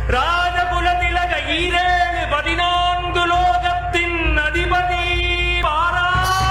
ராஜகுல திலக ஈரேழு பதினான்கு லோகத்தின் அதிபதி பாரா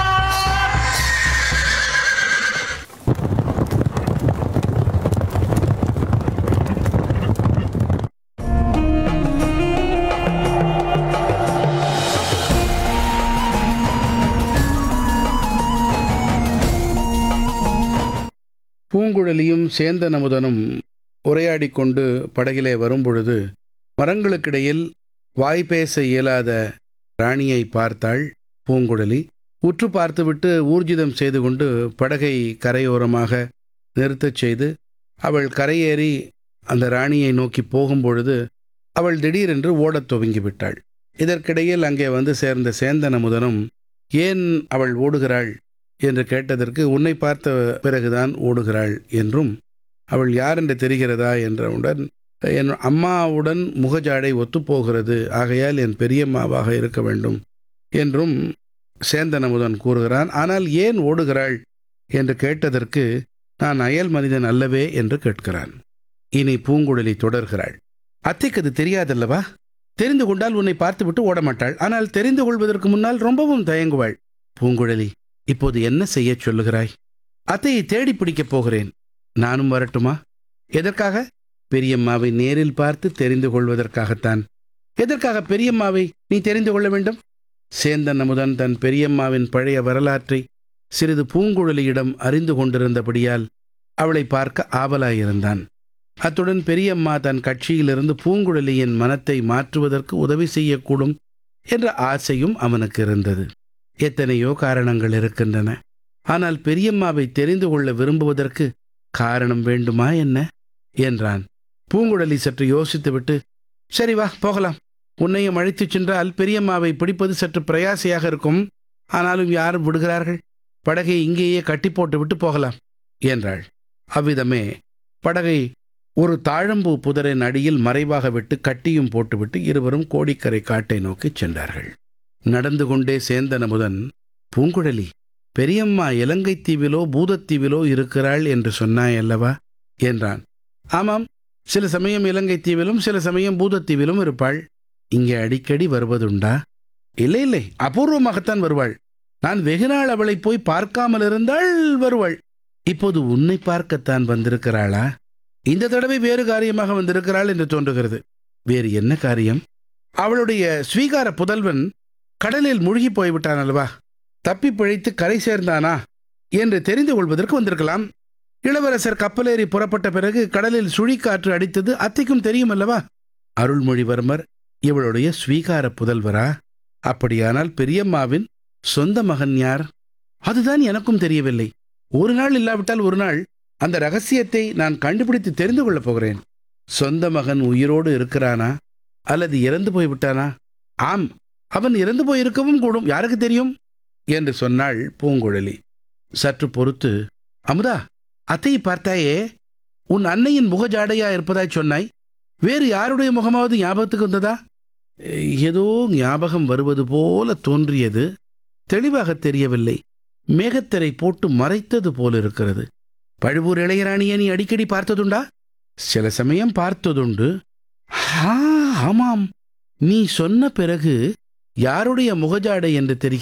பூங்குழலியும் சேந்தன் அமுதனும் உரையாடிக் கொண்டு படகிலே வரும்பொழுது மரங்களுக்கிடையில் வாய் பேச இயலாத ராணியை பார்த்தாள் பூங்குழலி உற்று பார்த்துவிட்டு ஊர்ஜிதம் செய்து கொண்டு படகை கரையோரமாக நிறுத்தச் செய்து அவள் கரையேறி அந்த ராணியை நோக்கி போகும்பொழுது அவள் திடீரென்று ஓடத் துவங்கிவிட்டாள் இதற்கிடையில் அங்கே வந்து சேர்ந்த சேந்தன் அமுதனும் ஏன் அவள் ஓடுகிறாள் என்று கேட்டதற்கு உன்னை பார்த்த பிறகுதான் ஓடுகிறாள் என்றும் அவள் யார் என்று தெரிகிறதா என்றவுடன் என் அம்மாவுடன் முகஜாடை ஒத்துப்போகிறது ஆகையால் என் பெரியம்மாவாக இருக்க வேண்டும் என்றும் சேந்தன் அமுதன் கூறுகிறான் ஆனால் ஏன் ஓடுகிறாள் என்று கேட்டதற்கு நான் அயல் மனிதன் அல்லவே என்று கேட்கிறான் இனி பூங்குழலி தொடர்கிறாள் அத்தைக்கு அது தெரியாதல்லவா தெரிந்து கொண்டால் உன்னை பார்த்துவிட்டு ஓடமாட்டாள் ஆனால் தெரிந்து கொள்வதற்கு முன்னால் ரொம்பவும் தயங்குவாள் பூங்குழலி இப்போது என்ன செய்யச் சொல்லுகிறாய் அத்தையை தேடி பிடிக்கப் போகிறேன் நானும் வரட்டுமா எதற்காக பெரியம்மாவை நேரில் பார்த்து தெரிந்து கொள்வதற்காகத்தான் எதற்காக பெரியம்மாவை நீ தெரிந்து கொள்ள வேண்டும் சேந்தன் அமுதன் தன் பெரியம்மாவின் பழைய வரலாற்றை சிறிது பூங்குழலியிடம் அறிந்து கொண்டிருந்தபடியால் அவளை பார்க்க ஆவலாயிருந்தான் அத்துடன் பெரியம்மா தன் கட்சியிலிருந்து பூங்குழலியின் மனத்தை மாற்றுவதற்கு உதவி செய்யக்கூடும் என்ற ஆசையும் அவனுக்கு இருந்தது எத்தனையோ காரணங்கள் இருக்கின்றன ஆனால் பெரியம்மாவை தெரிந்து கொள்ள விரும்புவதற்கு காரணம் வேண்டுமா என்ன என்றான் பூங்குழலி சற்று யோசித்துவிட்டு சரி வா போகலாம் உன்னையும் அழைத்துச் சென்றால் பெரியம்மாவை பிடிப்பது சற்று பிரயாசையாக இருக்கும் ஆனாலும் யாரும் விடுகிறார்கள் படகை இங்கேயே கட்டி போட்டு விட்டு போகலாம் என்றாள் அவ்விதமே படகை ஒரு தாழம்பூ புதரின் அடியில் மறைவாக விட்டு கட்டியும் போட்டுவிட்டு இருவரும் கோடிக்கரை காட்டை நோக்கிச் சென்றார்கள் நடந்து கொண்டே சேந்தன் அமுதன் பூங்குழலி பெரியம்மா இலங்கைத் தீவிலோ பூதத்தீவிலோ இருக்கிறாள் என்று சொன்னாய் அல்லவா என்றான் ஆமாம் சில சமயம் இலங்கைத் தீவிலும் சில சமயம் பூதத்தீவிலும் இருப்பாள் இங்கே அடிக்கடி வருவதுண்டா இல்லை இல்லை அபூர்வமாகத்தான் வருவாள் நான் வெகு நாள் அவளை போய் பார்க்காமல் இருந்தால் வருவாள் இப்போது உன்னை பார்க்கத்தான் வந்திருக்கிறாளா இந்த தடவை வேறு காரியமாக வந்திருக்கிறாள் என்று தோன்றுகிறது வேறு என்ன காரியம் அவளுடைய ஸ்வீகார புதல்வன் கடலில் மூழ்கி போய்விட்டான் அல்லவா தப்பி பிழைத்து கரை சேர்ந்தானா என்று தெரிந்து கொள்வதற்கு வந்திருக்கலாம் இளவரசர் கப்பலேறி புறப்பட்ட பிறகு கடலில் சுழிக்காற்று அடித்தது அத்தைக்கும் தெரியும் அல்லவா அருள்மொழிவர்மர் இவளுடைய ஸ்வீகார புதல்வரா அப்படியானால் பெரியம்மாவின் சொந்த மகன் யார் அதுதான் எனக்கும் தெரியவில்லை ஒரு நாள் இல்லாவிட்டால் ஒரு நாள் அந்த ரகசியத்தை நான் கண்டுபிடித்து தெரிந்து கொள்ளப் போகிறேன் சொந்த மகன் உயிரோடு இருக்கிறானா அல்லது இறந்து போய்விட்டானா ஆம் அவன் இறந்து போயிருக்கவும் கூடும் யாருக்கு தெரியும் என்று சொன்னாள் பூங்குழலி சற்று பொறுத்து அமுதா அத்தையை பார்த்தாயே உன் அன்னையின் முகஜாடையா இருப்பதாய் சொன்னாய் வேறு யாருடைய முகமாவது ஞாபகத்துக்கு வந்ததா ஏதோ ஞாபகம் வருவது போல தோன்றியது தெளிவாக தெரியவில்லை மேகத்திரை போட்டு மறைத்தது போல இருக்கிறது பழுவூர் இளையராணியை நீ அடிக்கடி பார்த்ததுண்டா சில சமயம் பார்த்ததுண்டு ஆ ஆமாம் நீ சொன்ன பிறகு யாருடைய முகஜாடை என்று தெரிகிறது